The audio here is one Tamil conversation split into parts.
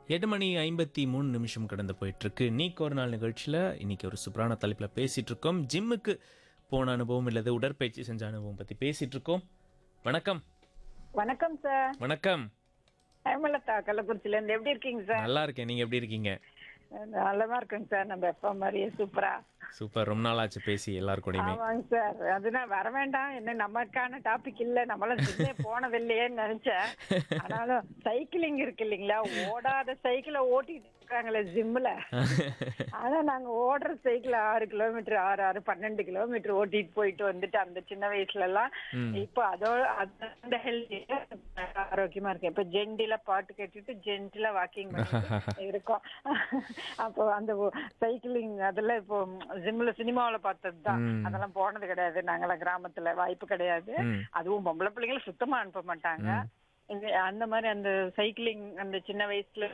எட்டு மணி ஐம்பத்தி மூணு நிமிஷம் கடந்து போயிட்டு இருக்கு நீக்கு ஒரு நாள் நிகழ்ச்சியில் இன்னைக்கு ஒரு சூப்பரான தலைப்பில் பேசிட்டு இருக்கோம் ஜிம்முக்கு போன அனுபவம் இல்லது உடற்பயிற்சி செஞ்ச அனுபவம் பற்றி பேசிட்டு இருக்கோம் வணக்கம் வணக்கம் சார் வணக்கம் ஹேமலதா கள்ளக்குறிச்சில இருந்து எப்படி இருக்கீங்க சார் நல்லா இருக்கேன் நீங்க எப்படி இருக்கீங்க நல்லதா இருக்குங்க சார் நம்ம எப்ப மாதிரியே சூப்பரா சூப்பர் ரொம்ப நாள் ஆச்சு பேசி எல்லாருக்கூடயுமே ஆமாங்க சார் அதுதான் வர வேண்டாம் என்ன நமக்கான டாபிக் இல்ல நம்மளாம் ஜிம்மே போனதில்லையேன்னு நினைச்சேன் ஆனாலும் சைக்கிளிங் இருக்கு இல்லைங்களா ஓடாத சைக்கிளை ஓட்டிட்டு இருக்காங்களே ஜிம்ல ஆனா நாங்க ஓடுற சைக்கிள் ஆறு கிலோமீட்டர் ஆறு ஆறு பன்னெண்டு கிலோமீட்டர் ஓட்டிட்டு போயிட்டு வந்துட்டு அந்த சின்ன வயசுல எல்லாம் இப்போ அதோட அந்த ஹெல்த் ஆரோக்கியமா இருக்கேன் இப்ப ஜெண்டில பாட்டு கேட்டுட்டு ஜென்டில வாக்கிங் இருக்கோம் அப்போ அந்த சைக்கிளிங் அதெல்லாம் இப்போ ஜிம்ல சினிமாவுல பார்த்தது தான் அதெல்லாம் போனது கிடையாது நாங்களாம் கிராமத்துல வாய்ப்பு கிடையாது ம். அதுவும் பொம்பளை பிள்ளைங்களை சுத்தமா அனுப்ப மாட்டாங்க இது அந்த மாதிரி அந்த சைக்கிளிங் அந்த சின்ன வயசுல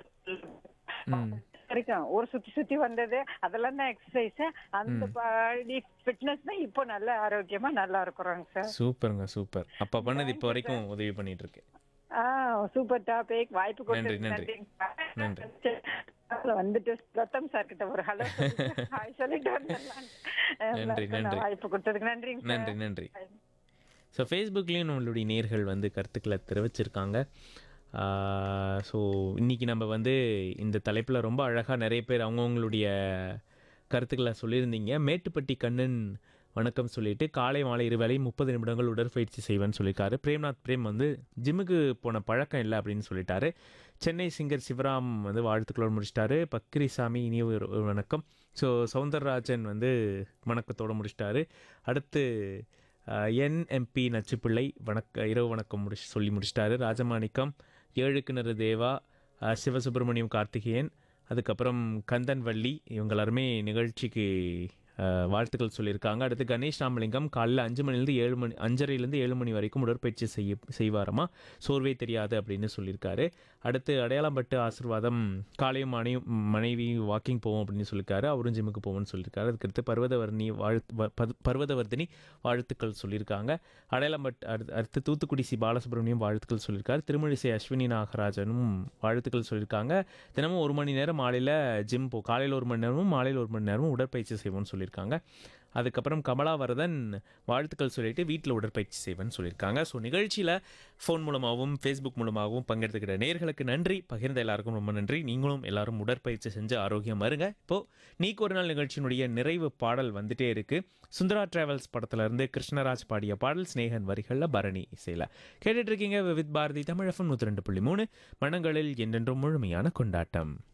வரைக்கும் ஒரு சுத்தி சுத்தி வந்தது அதெல்லாம் தான் எக்ஸசைஸ் அந்த பாடி ஃபிட்னஸ் தான் இப்போ நல்ல ஆரோக்கியமா நல்லா இருக்கிறோங்க சார் சூப்பருங்க சூப்பர் அப்பா பண்ணது இப்போ வரைக்கும் உதவி பண்ணிட்டு இருக்கு ஆ சூப்பர் டாபிக் வாய்ப்பு நன்றி, கொடுத்ததுக்கு நன்றி. நன்றி. நன்றி வந்துட்டு ரத்தம் சார் கிட்ட ஒரு ஹலோ ஹாய் சொல்லிட்டு வந்துடலாம் நன்றி, நன்றி. வாய்ப்பு கொடுத்ததுக்கு நன்றிங்க சார். நன்றி நன்றி ஸோ ஃபேஸ்புக்லேயும் நம்மளுடைய நேர்கள் வந்து கருத்துக்களை தெரிவிச்சிருக்காங்க ஸோ இன்றைக்கி நம்ம வந்து இந்த தலைப்பில் ரொம்ப அழகாக நிறைய பேர் அவங்கவுங்களுடைய கருத்துக்களை சொல்லியிருந்தீங்க மேட்டுப்பட்டி கண்ணன் வணக்கம் சொல்லிட்டு காலை மாலை இருவேளை முப்பது நிமிடங்கள் உடற்பயிற்சி செய்வேன்னு சொல்லியிருக்காரு பிரேம்நாத் பிரேம் வந்து ஜிம்முக்கு போன பழக்கம் இல்லை அப்படின்னு சொல்லிட்டாரு சென்னை சிங்கர் சிவராம் வந்து வாழ்த்துக்களோடு முடிச்சிட்டாரு பக்ரிசாமி இனிய ஒரு ஒரு வணக்கம் ஸோ சவுந்தரராஜன் வந்து வணக்கத்தோடு முடிச்சிட்டாரு அடுத்து என்எம்பி நச்சுப்பிள்ளை வணக்க இரவு வணக்கம் முடிச்சு சொல்லி முடிச்சிட்டாரு ராஜமாணிக்கம் ஏழு கிணறு தேவா அஹ், சிவசுப்பிரமணியம் கார்த்திகேயன் அதுக்கப்புறம் கந்தன் வள்ளி இவங்க எல்லாருமே நிகழ்ச்சிக்கு அஹ், வாழ்த்துக்கள் சொல்லியிருக்காங்க அடுத்து கணேஷ் ராமலிங்கம் காலையில் அஞ்சு மணிலேருந்து ஏழு மணி அஞ்சரைலேருந்து ஏழு மணி வரைக்கும் உடற்பயிற்சி செய்ய செய்வாராமா சோர்வே தெரியாது அப்படின்னு சொல்லியிருக்காரு அடுத்து அடையாளம்பட்டு ஆசிர்வாதம் காலையும் மனைவி மனைவி வாக்கிங் போவோம் அப்படின்னு சொல்லியிருக்காரு அவரும் ஜிம்முக்கு போவோம்னு சொல்லியிருக்காரு அதுக்கடுத்து பர்வதவர்ணி வாழ்த்து வ- பது- பர்வதவர்தினி வாழ்த்துக்கள் சொல்லியிருக்காங்க அடையாளம்பட்டு அடுத்து அடுத்து தூத்துக்குடி சி பாலசுப்ரமணியம் வாழ்த்துக்கள் சொல்லியிருக்காரு திருமழிசை அஸ்வினி நாகராஜனும் வாழ்த்துக்கள் சொல்லியிருக்காங்க தினமும் ஒரு மணி நேரம் மாலையில் ஜிம் போ காலையில் ஒரு மணி நேரமும் மாலையில் ஒரு மணி நேரமும் உடற்பயிற்சி செய்வோம்னு சொல்லியிருக்காங்க அதுக்கப்புறம் கமலாவரதன் வாழ்த்துக்கள் சொல்லிட்டு வீட்டில் உடற்பயிற்சி செய்வேன்னு சொல்லியிருக்காங்க ஸோ நிகழ்ச்சியில் ஃபோன் மூலமாகவும் ஃபேஸ்புக் மூலமாகவும் பங்கெடுத்துக்கிட்ட நேர்களுக்கு நன்றி பகிர்ந்த எல்லாருக்கும் ரொம்ப நன்றி நீங்களும் எல்லாரும் உடற்பயிற்சி செஞ்சு ஆரோக்கியம் இருங்க இப்போது நீக்கு ஒரு நாள் நிகழ்ச்சியினுடைய நிறைவு பாடல் வந்துட்டே இருக்கு சுந்தரா டிராவல்ஸ் படத்துல இருந்து கிருஷ்ணராஜ் பாடிய பாடல் ஸ்நேகன் வரிகளில் பரணி இசையில் கேட்டுட்டு இருக்கீங்க வித் பாரதி தமிழகம் நூற்றி ரெண்டு புள்ளி மூணு மனங்களில் என்றென்றும் முழுமையான கொண்டாட்டம்